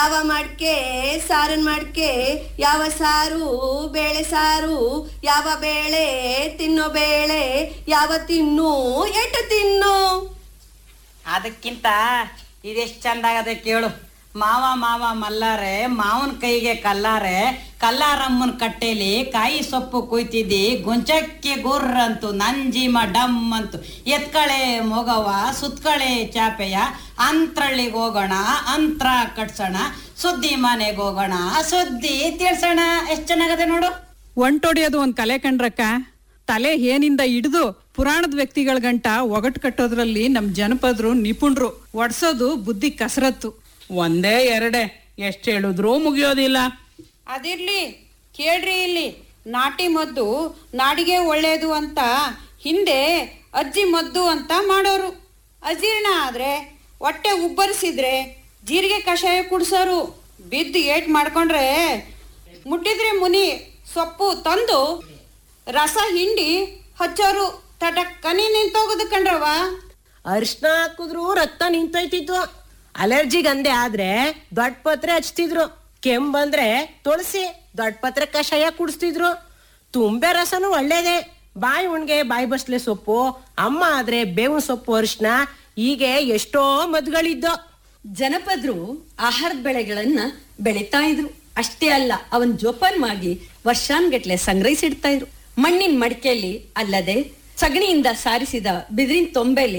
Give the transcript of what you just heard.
ಯಾವ ಮಾಡ್ಕೆ ಸಾರನ್ ಮಾಡ್ಕೆ ಯಾವ ಸಾರು ಬೇಳೆ ಸಾರು ಯಾವ ಬೇಳೆ ತಿನ್ನೋ ಬೇಳೆ ಯಾವ ತಿನ್ನು ಎಟ್ಟು ತಿನ್ನು ಅದಕ್ಕಿಂತ ಇದೆಷ್ಟು ಚಂದಾಗದೆ ಕೇಳು ಮಾವ ಮಾವ ಮಲ್ಲಾರೆ ಮಾವನ ಕೈಗೆ ಕಲ್ಲಾರೆ ಕಲ್ಲಾರಮ್ಮನ ಕಟ್ಟೆಲಿ ಕಾಯಿ ಸೊಪ್ಪು ಕುಯ್ತಿದ್ದಿ ಗುಂಚಕ್ಕೆ ಗುರ್ರಂತು ನಂಜಿಮ ಡಮ್ ಅಂತು ಎತ್ಕಳೆ ಮೊಗವ ಸುತ್ಕಳೆ ಚಾಪೆಯ ಅಂತ್ರಳ್ಳಿಗೆ ಹೋಗೋಣ ಅಂತ್ರ ಕಟ್ಸೋಣ ಸುದ್ದಿ ಮನೆಗೆ ಹೋಗೋಣ ಸುದ್ದಿ ತಿಳ್ಸೋಣ ಎಷ್ಟು ಚೆನ್ನಾಗದೆ ನೋಡು ಒಂಟೊಡಿಯೋದು ಒಂದ್ ಕಲೆ ಕಂಡ್ರಕ್ಕ ತಲೆ ಏನಿಂದ ಹಿಡಿದು ಪುರಾಣದ ವ್ಯಕ್ತಿಗಳ ಗಂಟ ಒಗಟ್ ಕಟ್ಟೋದ್ರಲ್ಲಿ ನಮ್ ಜನಪದರು ನಿಪುಣರು ಒಡ್ಸೋದು ಬುದ್ಧಿ ಕಸರತ್ತು ಒಂದೇ ಎರಡೇ ಎಷ್ಟು ಹೇಳಿದ್ರೂ ಮುಗಿಯೋದಿಲ್ಲ ಅದಿರ್ಲಿ ಕೇಳ್ರಿ ಇಲ್ಲಿ ನಾಟಿ ಮದ್ದು ನಾಡಿಗೆ ಒಳ್ಳೇದು ಅಂತ ಹಿಂದೆ ಅಜ್ಜಿ ಮದ್ದು ಅಂತ ಮಾಡೋರು ಅಜೀರ್ಣ ಆದ್ರೆ ಹೊಟ್ಟೆ ಉಬ್ಬರಿಸಿದ್ರೆ ಜೀರಿಗೆ ಕಷಾಯ ಕುಡ್ಸೋರು ಬಿದ್ದು ಏಟ್ ಮಾಡ್ಕೊಂಡ್ರೆ ಮುಟ್ಟಿದ್ರೆ ಮುನಿ ಸೊಪ್ಪು ತಂದು ರಸ ಹಿಂಡಿ ಹಚ್ಚೋರು ತಟಕ್ಕನಿ ನಿಂತೋಗುದು ಕಣ್ರವ ಅರಿಶಿನ ಹಾಕಿದ್ರು ರಕ್ತ ನಿಂತೋಯ್ತಿತ್ತು ಅಲರ್ಜಿ ಗಂದೆ ಆದ್ರೆ ದೊಡ್ಡ ಪತ್ರೆ ಹಚ್ತಿದ್ರು ಕೆಮ್ಮು ಬಂದ್ರೆ ತುಳಸಿ ದೊಡ್ಡ ಪತ್ರೆ ಕಷಾಯ ಕುಡಿಸ್ತಿದ್ರು ತುಂಬೆ ರಸನು ಒಳ್ಳೇದೆ ಬಾಯಿ ಉಣ್ಗೆ ಬಾಯಿ ಬಸ್ಲೆ ಸೊಪ್ಪು ಅಮ್ಮ ಆದ್ರೆ ಬೇವಿನ ಸೊಪ್ಪು ಅರಿಶಿನ ಹೀಗೆ ಎಷ್ಟೋ ಮದ್ಗಳಿದ್ದೋ ಜನಪದರು ಆಹಾರದ ಬೆಳೆಗಳನ್ನ ಬೆಳೀತಾ ಇದ್ರು ಅಷ್ಟೇ ಅಲ್ಲ ಅವನ್ ಜೋಪಾನ್ ಮಾಡಿ ವರ್ಷಾನ್ಗಟ್ಲೆ ಸಂಗ್ರಹಿಸಿಡ್ತಾ ಇದ್ರು ಮಣ್ಣಿನ ಮಡಿಕೆಯಲ್ಲಿ ಅಲ್ಲದೆ ಸಗಣಿಯಿಂದ ಸಾರಿಸಿದ ಬಿದಿರಿನ ತೊಂಬೆಲಿ